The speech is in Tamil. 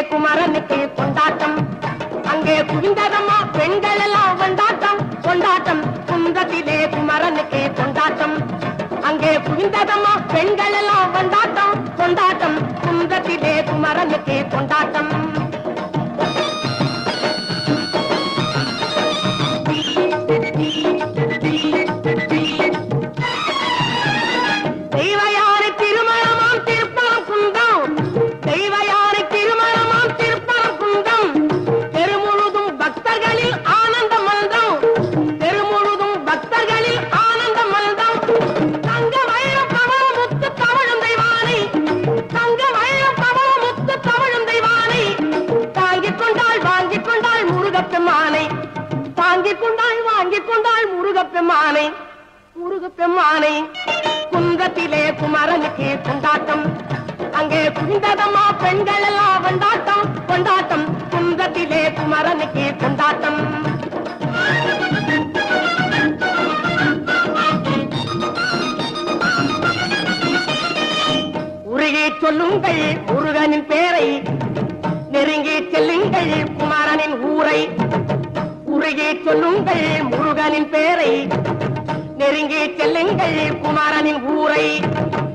குமரனுக்கு கொண்டாட்டம் அங்கே குவிந்ததம்மா பெண்கள் எல்லாம் கொண்டாட்டம் கொண்டாட்டம் குன்றத்திலே குமரனுக்கு கொண்டாட்டம் அங்கே குவிந்ததம்மா பெண்கள் எல்லாம் கொண்டாட்டம் கொண்டாட்டம் குன்றத்திலே குமரனுக்கு கொண்டாட்டம் தெய்வயானை திருமணமாம் திருப்பரம் குந்தம் தெய்வயானை திருமணமாம் திருப்பரம் குந்தம் தெருமுழுதும் பக்தர்களில் ஆனந்த மல்தம் தெருமுழுதும் பக்தர்களில் ஆனந்த மல்தம் தங்க வயலும் பவள முத்து தவழும் தெய்வானை தங்க வயலும் பவள முத்து தவழும் தெய்வானை தாங்கிக் கொண்டாள் வாங்கிக் கொண்டாள் முருகப்பெம்மானை தாங்கிக் கொண்டாள் வாங்கிக் கொண்டாள் முருகப்பெம்மானை முருகப்பெம்மானை குன்றத்திலே குமரனுக்கு கொண்டாட்டம் அங்கே குவிந்ததம்மா பெண்கள் எல்லாம் கொண்டாட்டம் கொண்டாட்டம் குன்றத்திலே குமரனுக்கு கொண்டாட்டம் உருகி சொல்லுங்கள் முருகனின் பேரை நெருங்கி செல்லுங்கள் குமரனின் ஊரை உருகி சொல்லுங்கள் முருகனின் பேரை நெருங்கி செல்லுங்கள் குமாரனின் ஊரை